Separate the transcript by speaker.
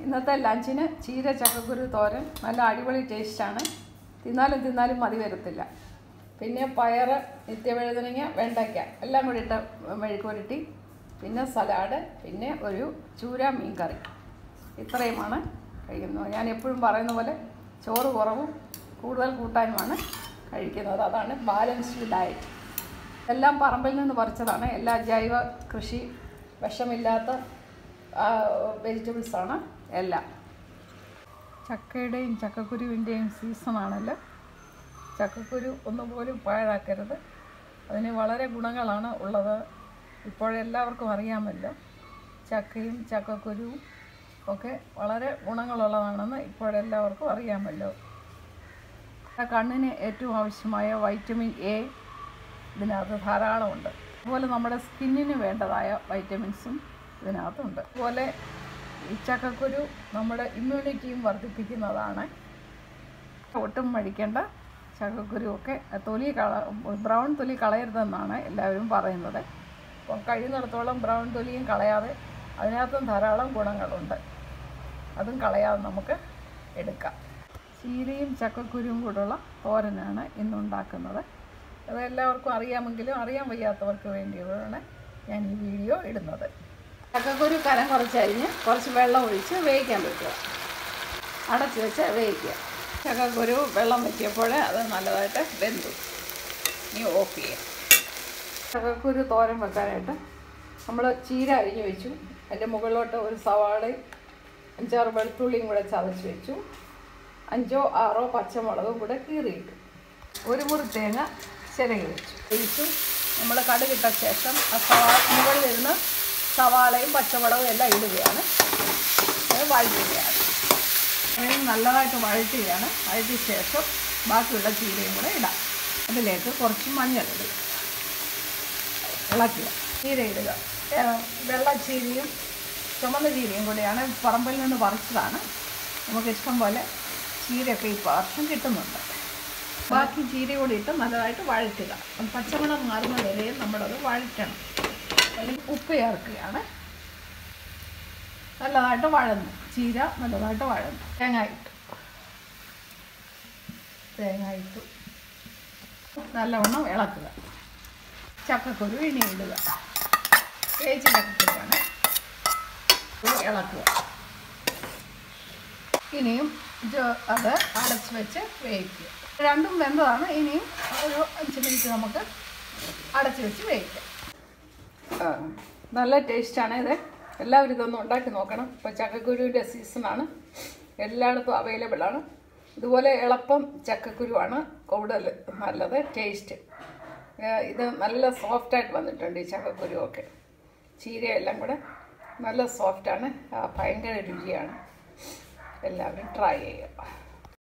Speaker 1: ഇന്നത്തെ ലഞ്ചിന് ചീര ചക്കക്കുരു തോരൻ നല്ല അടിപൊളി ടേസ്റ്റാണ് തിന്നാലും തിന്നാലും മതി വരത്തില്ല പിന്നെ പയറ് നിത്യവഴുതനങ്ങ വെണ്ടയ്ക്ക എല്ലാം കൂടി ഇട്ട മെഴുക്കുരുട്ടി പിന്നെ സലാഡ് പിന്നെ ഒരു ചൂര മീൻ കറി ഇത്രയുമാണ് കഴിക്കുന്നത് ഞാൻ എപ്പോഴും പറയുന്ന പോലെ ചോറ് കുറവും കൂടുതൽ കൂട്ടാനുമാണ് കഴിക്കുന്നത് അതാണ് ബാലൻസ്ഡ് ഡയറ്റ് എല്ലാം പറമ്പിൽ നിന്ന് പറിച്ചതാണ് എല്ലാ ജൈവ കൃഷി വിഷമില്ലാത്ത വെജിറ്റബിൾസാണ് എല്ലാം ചക്കയുടെയും ചക്കക്കുരുവിൻ്റെയും സീസണാണല്ലോ ചക്കക്കുരു ഒന്നുപോലും പാഴാക്കരുത് അതിന് വളരെ ഗുണങ്ങളാണ് ഉള്ളത് ഇപ്പോഴെല്ലാവർക്കും അറിയാമല്ലോ ചക്കയും ചക്കക്കുരുവും ഒക്കെ വളരെ ഗുണങ്ങളുള്ളതാണെന്ന് ഇപ്പോഴെല്ലാവർക്കും അറിയാമല്ലോ ആ കണ്ണിന് ഏറ്റവും ആവശ്യമായ വൈറ്റമിൻ എ ഇതിനകത്ത് ധാരാളമുണ്ട് അതുപോലെ നമ്മുടെ സ്കിന്നിന് വേണ്ടതായ വൈറ്റമിൻസും ഇതിനകത്തുണ്ട് അതുപോലെ ഈ ചക്കക്കുരു നമ്മുടെ ഇമ്മ്യൂണിറ്റിയും വർദ്ധിപ്പിക്കുന്നതാണ് ഒട്ടും മടിക്കേണ്ട ചക്കക്കുരുവൊക്കെ തൊലി കള ബ്രൗൺ തൊലി കളയരുതെന്നാണ് എല്ലാവരും പറയുന്നത് അപ്പം കഴിയുന്നിടത്തോളം ബ്രൗൺ തൊലിയും കളയാതെ അതിനകത്തും ധാരാളം ഗുണങ്ങളുണ്ട് അതും കളയാതെ നമുക്ക് എടുക്കാം ചീരയും ചക്കക്കുരുവും കൂടെയുള്ള തോരനാണ് ഇന്നുണ്ടാക്കുന്നത് അത് എല്ലാവർക്കും അറിയാമെങ്കിലും അറിയാൻ വയ്യാത്തവർക്ക് വേണ്ടിയാണ് ഞാൻ ഈ വീഡിയോ ഇടുന്നത് ചക്കക്കുരു കരം കുറച്ചരിഞ്ഞ് കുറച്ച് വെള്ളം ഒഴിച്ച് വേവിക്കാൻ പറ്റുക അടച്ച് വെച്ച് വേവിക്കുക ചക്കക്കുരു വെള്ളം വെച്ചപ്പോൾ അത് നല്ലതായിട്ട് വെന്തു ഇനി ഓഫ് ചെയ്യാം ചക്കക്കുരു തോരൻ വെക്കാനായിട്ട് നമ്മൾ ചീര അരിഞ്ഞ് വെച്ചു അതിൻ്റെ മുകളിലോട്ട് ഒരു സവാളയും അഞ്ചാറ് വെളുത്തുള്ളിയും കൂടെ ചതച്ച് വെച്ചു അഞ്ചോ ആറോ പച്ചമുളകും കൂടെ കീറിയിട്ടു ഒരു മുറി തേങ്ങ ചിരകി വെച്ചു ഒഴിച്ചു നമ്മൾ കടുകിട്ട ശേഷം ആ സവാള മുകളിലിരുന്ന് സവാളയും പച്ചമുളകും എല്ലാം ഇടുകയാണ് അത് വഴറ്റുകയാണ് അങ്ങനെ നല്ലതായിട്ട് വഴറ്റുകയാണ് വഴറ്റിയ ശേഷം ബാക്കിയുള്ള ചീരയും കൂടെ ഇടാം അതിലേക്ക് കുറച്ച് മഞ്ഞൾ ഇടുക ഇളക്കുക ചീര ഇടുക ഏഹ് വെള്ള ചീരയും ചുമന്ന ചീരയും കൂടിയാണ് പറമ്പിൽ നിന്ന് പറിച്ചതാണ് നമുക്ക് ഇഷ്ടം പോലെ ചീരയൊക്കെ ഈ വർഷം കിട്ടുന്നുണ്ട് ബാക്കി ചീര കൂടി ഇട്ട് നല്ലതായിട്ട് വഴറ്റുക പച്ചമണം മാറുന്ന വരെയും നമ്മളത് വഴറ്റണം അല്ലെങ്കിൽ ഉപ്പ് ചേർക്കുകയാണ് നല്ലതായിട്ട് വഴന്നു ചീര നല്ലതായിട്ട് വഴന്നു തേങ്ങ ഇട്ടു തേങ്ങ ഇട്ടു നല്ലവണ്ണം ഇളക്കുക ചക്കക്കുരു ഇനി ഇടുക വേവിച്ച ചക്കക്കുരുവാണ് ഇത് ഇളക്കുക ഇനിയും ഇത് അത് അടച്ച് വെച്ച് വേവിക്കുക രണ്ടും വെന്തതാണ് ഇനിയും ഒരു അഞ്ച് മിനിറ്റ് നമുക്ക് അടച്ച് വെച്ച് വേവിക്കാം നല്ല ടേസ്റ്റാണ് ഇത് എല്ലാവരും ഇതൊന്ന് ഉണ്ടാക്കി നോക്കണം ഇപ്പോൾ ചക്കക്കുരുവിൻ്റെ സീസണാണ് എല്ലായിടത്തും അവൈലബിൾ ആണ് ഇതുപോലെ എളുപ്പം ചക്കക്കുരുവാണ് കൂടുതൽ നല്ലത് ടേസ്റ്റ് ഏഹ് ഇത് നല്ല സോഫ്റ്റായിട്ട് വന്നിട്ടുണ്ട് ഈ ചക്കക്കുരുവൊക്കെ ചീരയെല്ലാം കൂടെ നല്ല സോഫ്റ്റാണ് ഭയങ്കര രുചിയാണ് എല്ലാവരും ട്രൈ ചെയ്യുക